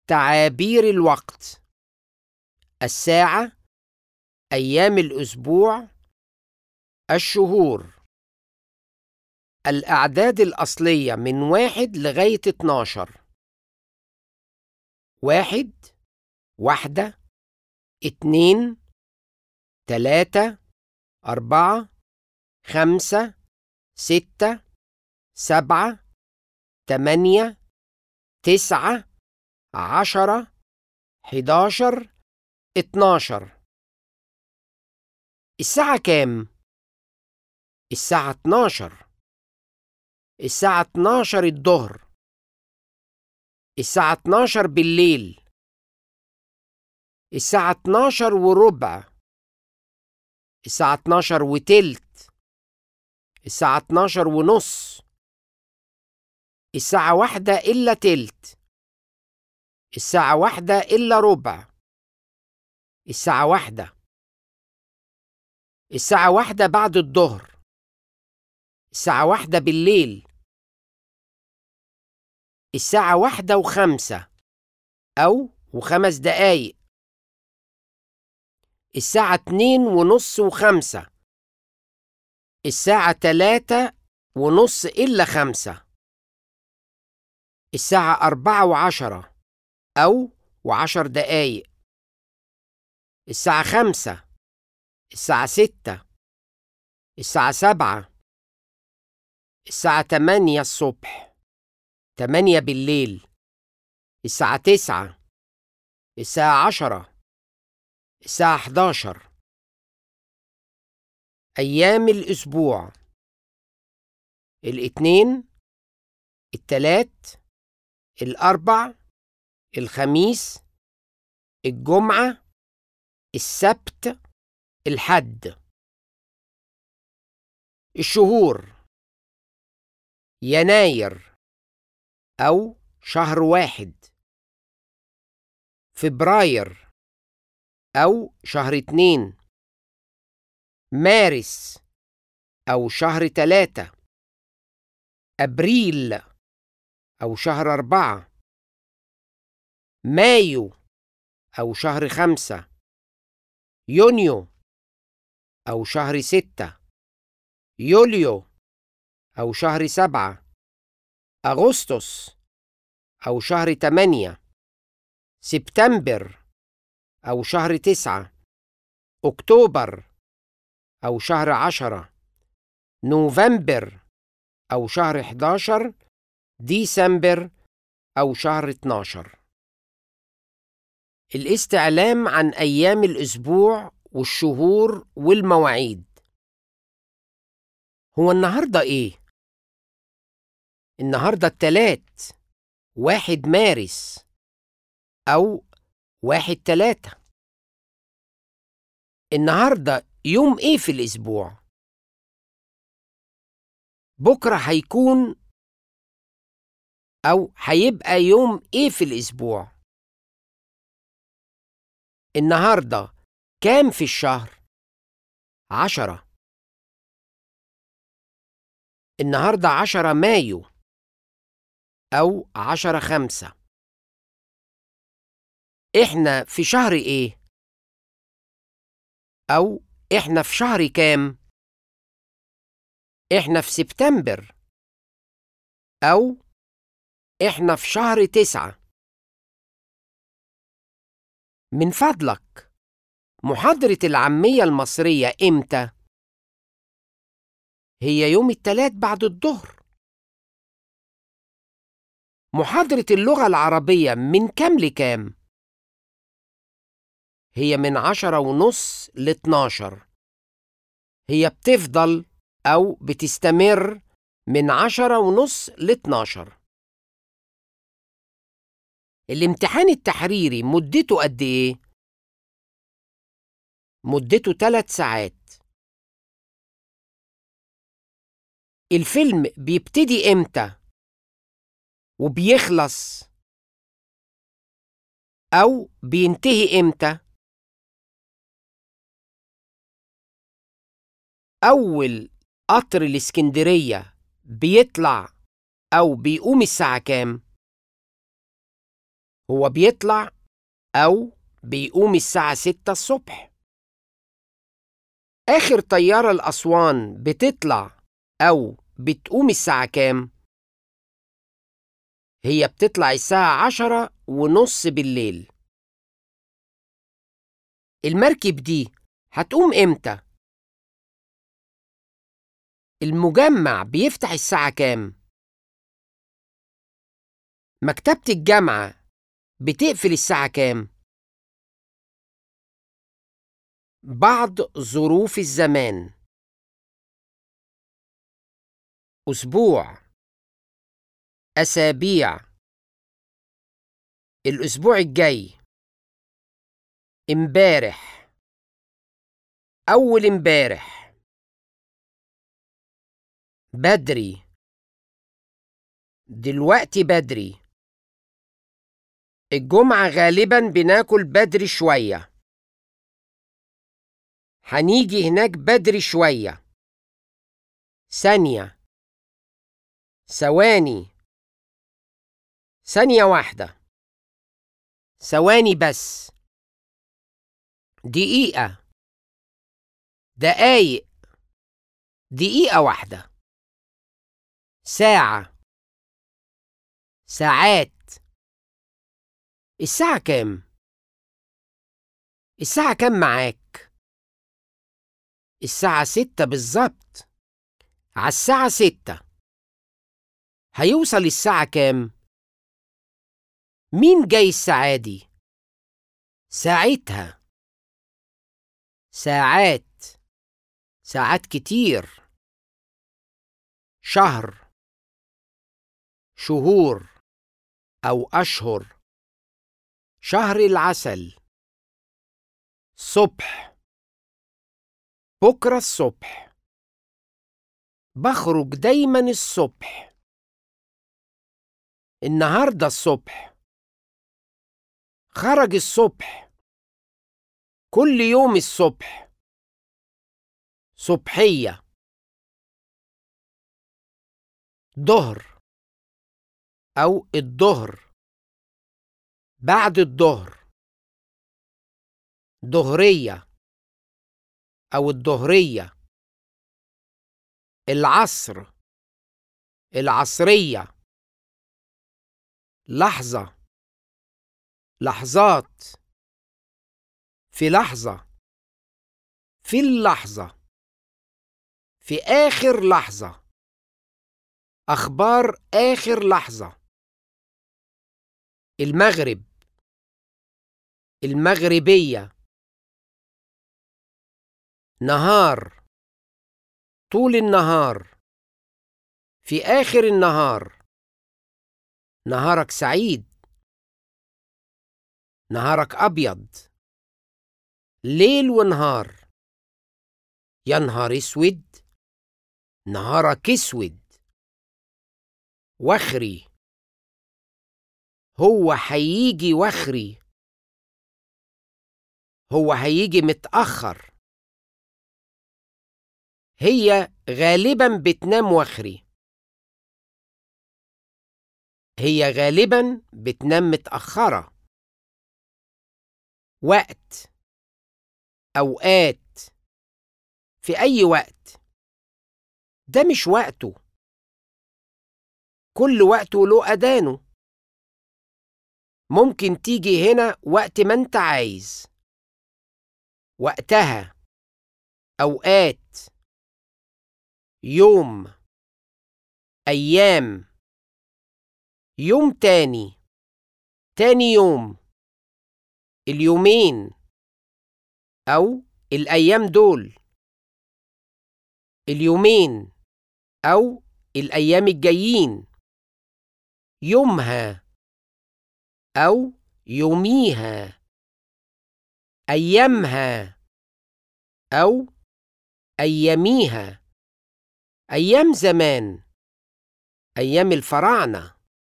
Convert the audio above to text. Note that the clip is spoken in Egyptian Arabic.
تعابير الوقت الساعة أيام الأسبوع الشهور الأعداد الأصلية من واحد لغاية اتناشر واحد واحدة اتنين تلاتة أربعة خمسة ستة سبعة تمانية تسعة عشرة حداشر اتناشر الساعة كام؟ الساعة اتناشر الساعة اتناشر الظهر الساعة اتناشر بالليل الساعة اتناشر وربع الساعة اتناشر وتلت الساعة اتناشر ونص الساعة واحدة إلا تلت الساعة واحدة إلا ربع الساعة واحدة الساعة واحدة بعد الظهر الساعة واحدة بالليل الساعة واحدة وخمسة أو وخمس دقايق الساعة اتنين ونص وخمسة الساعة تلاتة ونص إلا خمسة الساعة أربعة وعشرة أو وعشر دقايق الساعة خمسة الساعة ستة الساعة سبعة الساعة تمانية الصبح تمانية بالليل الساعة تسعة الساعة عشرة الساعة حداشر أيام الأسبوع الاثنين التلات الأربع الخميس الجمعة السبت الحد الشهور يناير أو شهر واحد فبراير أو شهر اتنين مارس أو شهر تلاتة أبريل أو شهر أربعة مايو أو شهر خمسة يونيو أو شهر ستة يوليو أو شهر سبعة أغسطس أو شهر تمانية سبتمبر أو شهر تسعة أكتوبر أو شهر عشرة نوفمبر أو شهر 11 ديسمبر أو شهر 12 الاستعلام عن أيام الأسبوع والشهور والمواعيد هو النهاردة إيه؟ النهاردة التلات واحد مارس أو واحد تلاتة النهاردة يوم إيه في الأسبوع؟ بكرة هيكون أو هيبقى يوم إيه في الأسبوع؟ النهاردة كام في الشهر؟ عشرة النهاردة عشرة مايو أو عشرة خمسة إحنا في شهر إيه؟ أو إحنا في شهر كام؟ إحنا في سبتمبر أو إحنا في شهر تسعة من فضلك محاضرة العامية المصرية إمتى؟ هي يوم التلات بعد الظهر محاضرة اللغة العربية من كام لكام؟ هي من عشرة ونص لاتناشر هي بتفضل أو بتستمر من عشرة ونص لاتناشر الامتحان التحريري مدته قد إيه؟ مدته تلات ساعات الفيلم بيبتدي إمتى؟ وبيخلص أو بينتهي إمتى؟ أول قطر الإسكندرية بيطلع أو بيقوم الساعة كام؟ هو بيطلع أو بيقوم الساعة ستة الصبح آخر طيارة لأسوان بتطلع أو بتقوم الساعة كام؟ هي بتطلع الساعة عشرة ونص بالليل المركب دي هتقوم إمتى؟ المجمع بيفتح الساعة كام؟ مكتبة الجامعة بتقفل الساعة كام؟ بعض ظروف الزمان أسبوع أسابيع الأسبوع الجاي امبارح أول امبارح بدري دلوقتي بدري الجمعة غالبا بناكل بدري شوية هنيجي هناك بدري شوية ثانية ثواني ثانية واحدة ثواني بس دقيقة دقايق دقيقة واحدة ساعة ساعات الساعة كام؟ الساعة كام معاك؟ الساعة ستة بالظبط على الساعة ستة هيوصل الساعة كام؟ مين جاي الساعة دي؟ ساعتها ساعات ساعات كتير شهر شهور أو أشهر شهر العسل صبح بكرة الصبح بخرج دايما الصبح النهاردة الصبح خرج الصبح كل يوم الصبح صبحية ظهر أو الظهر بعد الظهر ظهرية أو الظهرية العصر العصرية لحظة لحظات في لحظة في اللحظة في آخر لحظة أخبار آخر لحظة المغرب المغربية نهار طول النهار في آخر النهار نهارك سعيد نهارك أبيض ليل ونهار يا نهار اسود نهارك اسود وخري هو هيجي وخري هو هيجي متأخر هي غالبا بتنام وخري هي غالبا بتنام متأخرة وقت أوقات في أي وقت ده مش وقته كل وقت له أدانه ممكن تيجي هنا وقت ما انت عايز وقتها أوقات يوم أيام يوم تاني تاني يوم اليومين أو الأيام دول اليومين أو الأيام الجايين يومها أو يوميها أيامها أو أياميها أيام زمان أيام الفراعنة